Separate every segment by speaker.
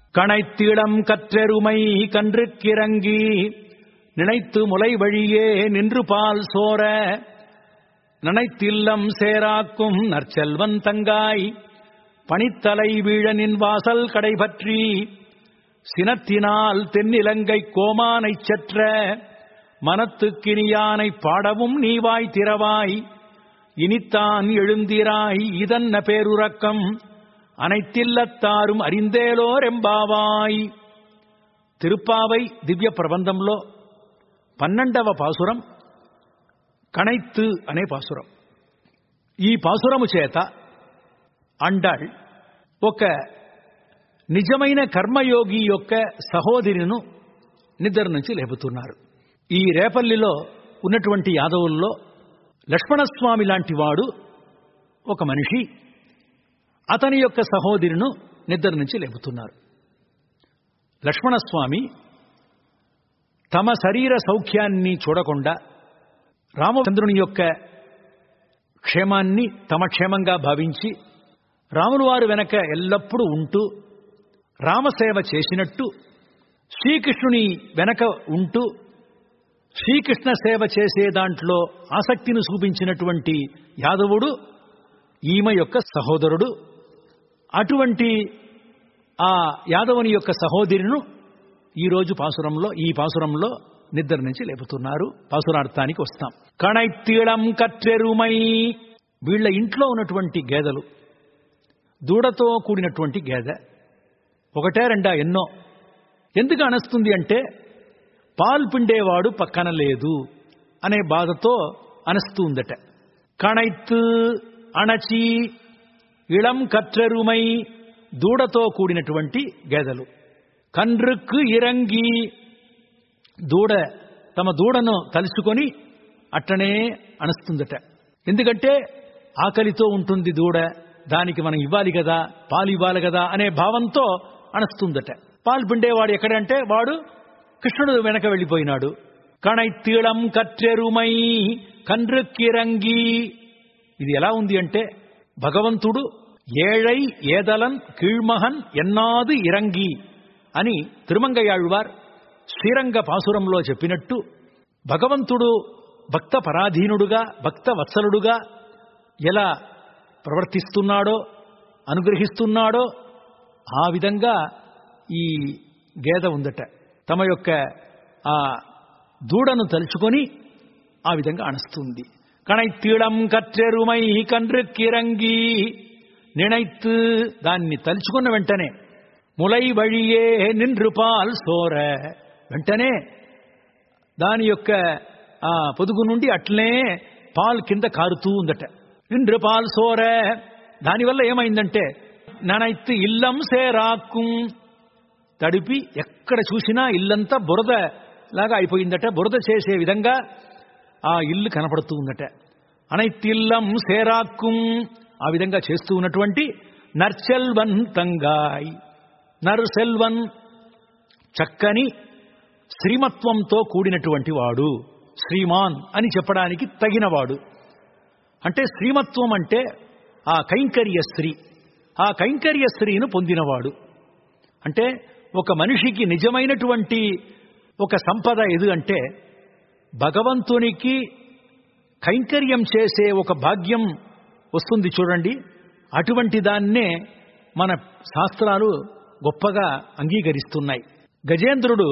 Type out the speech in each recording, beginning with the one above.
Speaker 1: கணைத்திடம் கற்றெருமை கன்றுக்கிறங்கி நினைத்து முலை வழியே நின்று பால் சோர நினைத்தில்லம் சேராக்கும் நற்செல்வன் தங்காய் பனித்தலை வீழனின் வாசல் கடைபற்றி சினத்தினால் தென்னிலங்கை கோமானைச் செற்ற மனத்துக்கினியானை பாடவும் நீவாய் திறவாய் இனித்தான் எழுந்திராய் இதன்ன பேருறக்கம் அனைத்தில்லத்தாரும் அறிந்தேலோர் ఎంబావాయ్ తిరుప్పావై దివ్య ప్రబంధంలో పన్నెండవ పాసురం కణైత్తు అనే పాసురం ఈ పాసురము చేత అండాళ్ ఒక నిజమైన కర్మయోగి యొక్క సహోదరిను నిద్ర నుంచి లేపుతున్నారు ఈ రేపల్లిలో ఉన్నటువంటి యాదవుల్లో లక్ష్మణస్వామి లాంటి వాడు ఒక మనిషి అతని యొక్క సహోదరిను నిద్ర నుంచి లేపుతున్నారు లక్ష్మణస్వామి తమ శరీర సౌఖ్యాన్ని చూడకుండా రామచంద్రుని యొక్క క్షేమాన్ని తమ క్షేమంగా భావించి రాములు వారు వెనక ఎల్లప్పుడూ ఉంటూ రామసేవ చేసినట్టు శ్రీకృష్ణుని వెనక ఉంటూ శ్రీకృష్ణ సేవ చేసే దాంట్లో ఆసక్తిని చూపించినటువంటి యాదవుడు ఈమె యొక్క సహోదరుడు అటువంటి ఆ యాదవుని యొక్క సహోదరిను ఈరోజు పాసురంలో ఈ పాసురంలో నిద్ర నుంచి లేపుతున్నారు పాసురార్థానికి వస్తాం కణైతీళం కట్టెరుమై వీళ్ళ ఇంట్లో ఉన్నటువంటి గేదెలు దూడతో కూడినటువంటి గేదె ఒకటే రెండా ఎన్నో ఎందుకు అనస్తుంది అంటే పాలు పిండేవాడు పక్కన లేదు అనే బాధతో అనస్తుందట కణైత్ అణచి ఇళం కற்றరుమై దూడతో కూడినటువంటి గేదెలు కండ్రుకు ఇరంగి దూడ తమ దూడను తలుచుకొని అట్టనే అణస్తుందట ఎందుకంటే ఆకలితో ఉంటుంది దూడ దానికి మనం ఇవ్వాలి కదా పాలు ఇవ్వాలి కదా అనే భావంతో అణస్తుందట పాలు పిండేవాడు ఎక్కడంటే వాడు కృష్ణుడు వెనక వెళ్ళిపోయినాడు కణైతీళం కట్టెరుమై కండ్రుక్కిరంగి ఇది ఎలా ఉంది అంటే భగవంతుడు ఏழை ఏదలన్ కీழ்మహన్ ఎన్నాదు ఇరంగి అని తిరుమంగయాళ్వార్ శ్రీరంగ పాసురంలో చెప్పినట్టు భగవంతుడు భక్త పరాధీనుడుగా భక్త వత్సలుడుగా ఎలా ప్రవర్తిస్తున్నాడో అనుగ్రహిస్తున్నాడో ఆ విధంగా ఈ గేద ఉందట తమ యొక్క ఆ దూడను తలుచుకొని ఆ విధంగా అణస్తుంది కణైతీళం కట్టెరుమై కండ్రుక్కిరంగి నిణైతు దాన్ని తలుచుకున్న వెంటనే ములై వழிయే నిన్రుపాల్ సోర వెంటనే దాని యొక్క ఆ పొదుగు నుండి అట్లనే పాలు కింద కారుతూ ఉందట నిన్రుపాల్ సోర దానివల్ల ఏమైందంటే ననైతు ఇల్లం సేరాక్కుం తడిపి ఎక్కడ చూసినా ఇల్లంతా బురద లాగా అయిపోయిందట బురద చేసే విధంగా ఆ ఇల్లు కనపడుతూ ఉందట అనైతిల్లం సేరాక్కుం ఆ విధంగా చేస్తూ ఉన్నటువంటి నర్చెల్వన్ తంగాయ్ నర్సెల్వన్ చక్కని శ్రీమత్వంతో కూడినటువంటి వాడు శ్రీమాన్ అని చెప్పడానికి తగినవాడు అంటే శ్రీమత్వం అంటే ఆ కైంకర్య స్త్రీ ఆ కైంకర్య స్త్రీను పొందినవాడు అంటే ఒక మనిషికి నిజమైనటువంటి ఒక సంపద ఎదు అంటే భగవంతునికి కైంకర్యం చేసే ఒక భాగ్యం వస్తుంది చూడండి అటువంటి దాన్నే మన శాస్త్రాలు గొప్పగా అంగీకరిస్తున్నాయి గజేంద్రుడు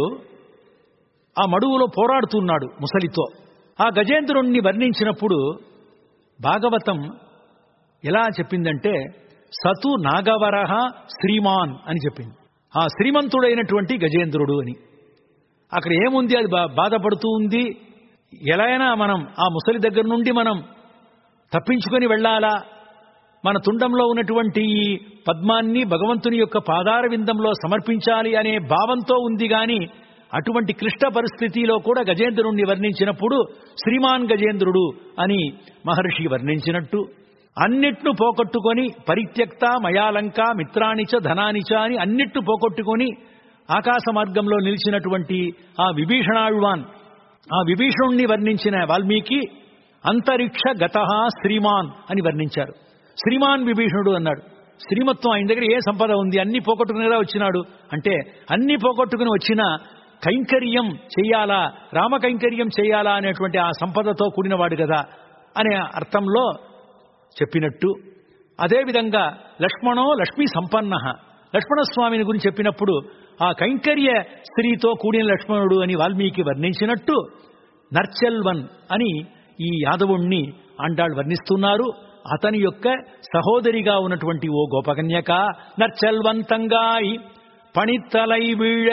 Speaker 1: ఆ మడువులో పోరాడుతున్నాడు ముసలితో ఆ గజేంద్రుణ్ణి వర్ణించినప్పుడు భాగవతం ఎలా చెప్పిందంటే సతు నాగవరహ శ్రీమాన్ అని చెప్పింది ఆ శ్రీమంతుడైనటువంటి గజేంద్రుడు అని అక్కడ ఏముంది అది బా బాధపడుతూ ఉంది ఎలా అయినా మనం ఆ ముసలి దగ్గర నుండి మనం తప్పించుకొని వెళ్ళాలా మన తుండంలో ఉన్నటువంటి ఈ పద్మాన్ని భగవంతుని యొక్క పాదార విందంలో సమర్పించాలి అనే భావంతో ఉంది గాని అటువంటి క్లిష్ట పరిస్థితిలో కూడా గజేంద్రుణ్ణి వర్ణించినప్పుడు శ్రీమాన్ గజేంద్రుడు అని మహర్షి వర్ణించినట్టు అన్నిట్ను పోగొట్టుకొని పరిత్యక్త మయాలంక మిత్రానిచ ధనానిచ అని అన్నిట్ను పోగొట్టుకొని ఆకాశ మార్గంలో నిలిచినటువంటి ఆ విభీషణాళ్వాన్ ఆ విభీషణుణ్ణి వర్ణించిన వాల్మీకి అంతరిక్ష గత శ్రీమాన్ అని వర్ణించారు శ్రీమాన్ విభీషణుడు అన్నాడు శ్రీమత్వం ఆయన దగ్గర ఏ సంపద ఉంది అన్ని పోగొట్టుకుని కదా వచ్చినాడు అంటే అన్ని పోగొట్టుకుని వచ్చిన కైంకర్యం చెయ్యాలా రామ కైంకర్యం చెయ్యాలా అనేటువంటి ఆ సంపదతో కూడినవాడు కదా అనే అర్థంలో చెప్పినట్టు అదేవిధంగా లక్ష్మణో లక్ష్మీ సంపన్న లక్ష్మణస్వామిని గురించి చెప్పినప్పుడు ఆ కైంకర్య స్త్రీతో కూడిన లక్ష్మణుడు అని వాల్మీకి వర్ణించినట్టు నర్చల్వన్ అని ఈ యాదవుణ్ణి అండాళ్ళు వర్ణిస్తున్నారు అతని యొక్క సహోదరిగా ఉన్నటువంటి ఓ గోపకన్యక నర్చల్వంతంగాయి పణితలై వీళ్ళ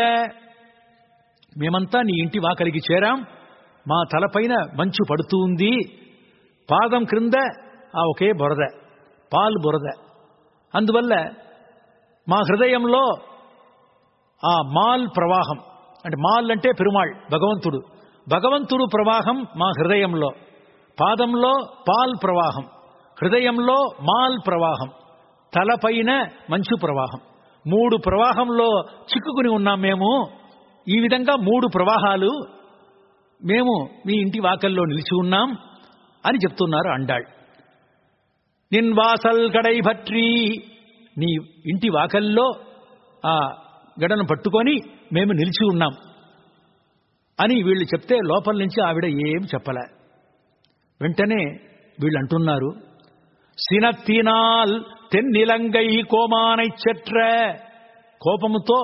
Speaker 1: మేమంతా నీ ఇంటి వాకలికి చేరాం మా తలపైన మంచు పడుతూ ఉంది పాదం క్రింద ఆ ఒకే బురద పాలు బురద అందువల్ల మా హృదయంలో ఆ మాల్ ప్రవాహం అంటే మాల్ అంటే పెరుమాళ్ భగవంతుడు భగవంతుడు ప్రవాహం మా హృదయంలో పాదంలో పాల్ ప్రవాహం హృదయంలో మాల్ ప్రవాహం తలపైన మంచు ప్రవాహం మూడు ప్రవాహంలో చిక్కుకుని ఉన్నాం మేము ఈ విధంగా మూడు ప్రవాహాలు మేము మీ ఇంటి వాకల్లో నిలిచి ఉన్నాం అని చెప్తున్నారు అండాళ్ నిన్వాసల్ గడై భట్రీ నీ ఇంటి వాకల్లో ఆ గడను పట్టుకొని మేము నిలిచి ఉన్నాం అని వీళ్ళు చెప్తే లోపల నుంచి ఆవిడ ఏం చెప్పలే వెంటనే వీళ్ళు అంటున్నారు సినత్తినాల్ తెన్నిలంగై కోమానై చెట్ర కోపముతో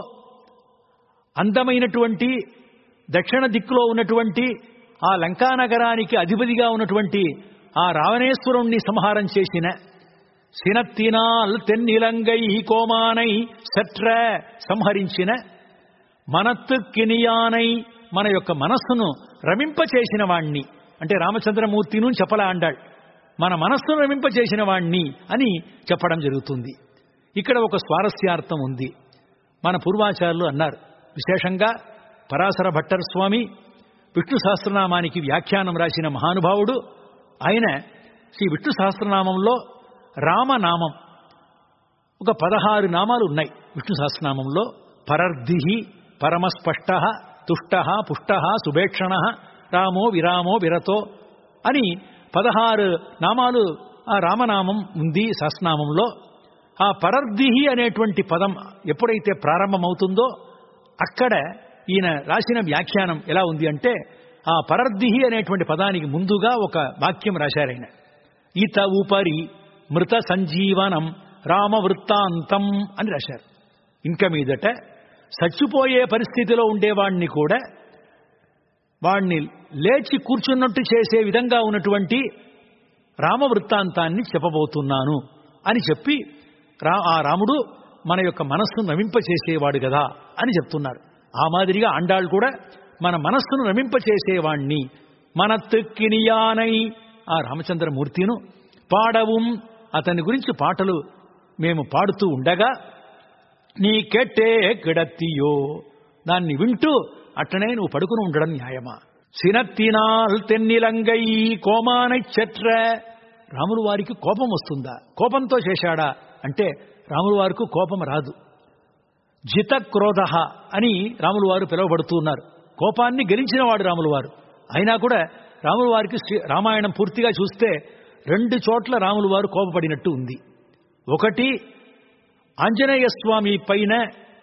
Speaker 1: అందమైనటువంటి దక్షిణ దిక్కులో ఉన్నటువంటి ఆ లంకానగరానికి అధిపతిగా ఉన్నటువంటి ఆ రావణేశ్వరుణ్ణి సంహారం చేసిన సినత్తినాల్ తెన్నిలంగై కోమానై సట్ర సంహరించిన మనత్తు కినియానై మన యొక్క మనస్సును రమింపచేసిన వాణ్ణి అంటే రామచంద్రమూర్తిను చెప్పలా అండాడు మన మనస్సును రమింపచేసిన వాణ్ణి అని చెప్పడం జరుగుతుంది ఇక్కడ ఒక స్వారస్యార్థం ఉంది మన పూర్వాచారులు అన్నారు విశేషంగా పరాశర భట్టర్ స్వామి విష్ణు సహస్రనామానికి వ్యాఖ్యానం రాసిన మహానుభావుడు ఆయన శ్రీ విష్ణు సహస్రనామంలో రామనామం ఒక పదహారు నామాలు ఉన్నాయి విష్ణు సహస్రనామంలో పరర్ధి పరమస్పష్ట తుష్ట పుష్ట సుభేక్షణ రామో విరామో విరతో అని పదహారు నామాలు ఆ రామనామం ఉంది సహస్రనామంలో ఆ పరర్దిహి అనేటువంటి పదం ఎప్పుడైతే ప్రారంభమవుతుందో అక్కడ ఈయన రాసిన వ్యాఖ్యానం ఎలా ఉంది అంటే ఆ పరర్దిహి అనేటువంటి పదానికి ముందుగా ఒక వాక్యం రాశారాయన ఈత ఉపరి మృత సంజీవనం రామవృత్తాంతం అని రాశారు ఇంకా మీదట చచ్చిపోయే పరిస్థితిలో ఉండేవాణ్ణి కూడా వాణ్ణి లేచి కూర్చున్నట్టు చేసే విధంగా ఉన్నటువంటి రామవృత్తాంతాన్ని చెప్పబోతున్నాను అని చెప్పి రా ఆ రాముడు మన యొక్క మనస్సును నవింపచేసేవాడు కదా అని చెప్తున్నారు ఆ మాదిరిగా అండాళ్ళు కూడా మన మనస్సును నవింపచేసేవాణ్ణి మన తెక్కినియానై ఆ రామచంద్రమూర్తిను పాడவும் అతని గురించి పాటలు మేము పాడుతూ ఉండగా నీ కెట్టే కిడత్తియో దాన్ని వింటూ అట్టనే నువ్వు పడుకుని ఉండడం న్యాయమా సినత్తినాల్ తెన్నిలంగై కోమానై చెట్ర రాములు వారికి కోపం వస్తుందా కోపంతో చేశాడా అంటే రాములు వారికి కోపం రాదు జిత క్రోధ అని రాములు వారు పిలువబడుతున్నారు కోపాన్ని గెలిచిన వాడు రాములు వారు అయినా కూడా రాములు వారికి శ్రీ- రామాయణం పూర్తిగా చూస్తే రెండు చోట్ల రాములు వారు కోపపడినట్టు ఉంది ఒకటి ఆంజనేయ స్వామి పైన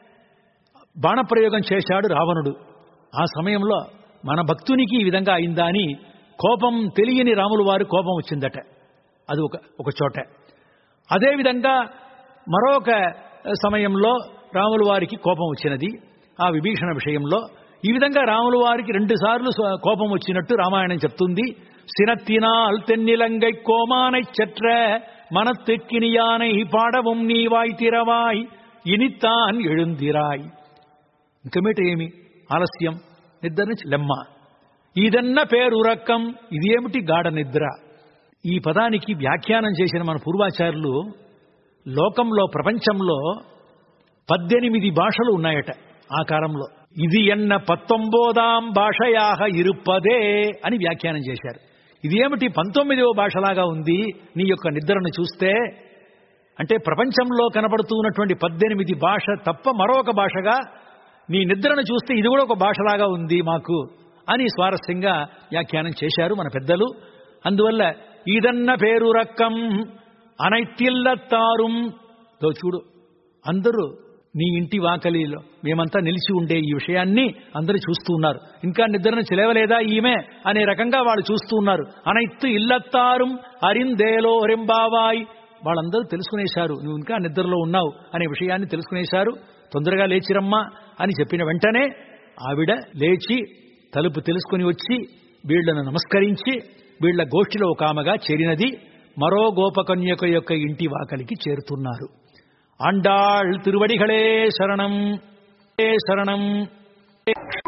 Speaker 1: బాణప్రయోగం చేశాడు రావణుడు ఆ సమయంలో మన భక్తునికి ఈ విధంగా అయిందా అని కోపం తెలియని రాములు వారు కోపం వచ్చిందట అది ఒక ఒక చోట అదేవిధంగా మరొక సమయంలో రాముల వారికి కోపం వచ్చినది ఆ విభీషణ విషయంలో ఈ విధంగా రాముల వారికి రెండు సార్లు స్వ- కోపం వచ్చినట్టు రామాయణం చెప్తుంది సినత్తినాల్ తెన్నిలంగై కోమానై చెట్ర మన తెక్కినియానై పాడవం నీవాయ్ తిరవాయ్ ఇనిత్తాన్ ఎഴുந்திరాయ్ ఇంక మీట ఏమి ఆలస్యం నిద్ర నుంచి లెమ్మ ఇదన్న పేరు రక్కం ఇది ఏమిటి గాఢ నిద్ర ఈ పదానికి వ్యాఖ్యానం చేసిన మన పూర్వాచారులు లోకంలో ప్రపంచంలో పద్దెనిమిది భాషలు ఉన్నాయట ఆ కాలంలో ఇది ఎన్న పత్తొంబోదాం భాషయాహ ఇరుపదే అని వ్యాఖ్యానం చేశారు ఇది ఏమిటి పంతొమ్మిదవ భాషలాగా ఉంది నీ యొక్క నిద్రను చూస్తే అంటే ప్రపంచంలో కనబడుతూ ఉన్నటువంటి పద్దెనిమిది భాష తప్ప మరొక భాషగా నీ నిద్రను చూస్తే ఇది కూడా ఒక భాషలాగా ఉంది మాకు అని స్వారస్యంగా వ్యాఖ్యానం చేశారు మన పెద్దలు అందువల్ల ఇదన్న పేరు రక్కం అనైతిల్లత్తారుం దో చూడు అందరూ నీ ఇంటి వాకలిలో మేమంతా నిలిచి ఉండే ఈ విషయాన్ని అందరూ చూస్తూ ఉన్నారు ఇంకా నిద్రను చెలవలేదా ఈమె అనే రకంగా వాళ్ళు చూస్తూ ఉన్నారు అనైత్తు ఇల్లత్తారుం అరిందేలో రెంబావాయ్ వాళ్ళందరూ తెలుసుకునేశారు నువ్వు ఇంకా నిద్రలో ఉన్నావు అనే విషయాన్ని తెలుసుకునేశారు తొందరగా లేచిరమ్మా అని చెప్పిన వెంటనే ఆవిడ లేచి తలుపు తెలుసుకుని వచ్చి వీళ్లను నమస్కరించి వీళ్ల గోష్ఠిలో ఒక ఆమెగా చేరినది మరో గోపకన్యక యొక్క ఇంటి వాకలికి చేరుతున్నారు ఆండాళ్ తిరువడిகளே శరణం శరణం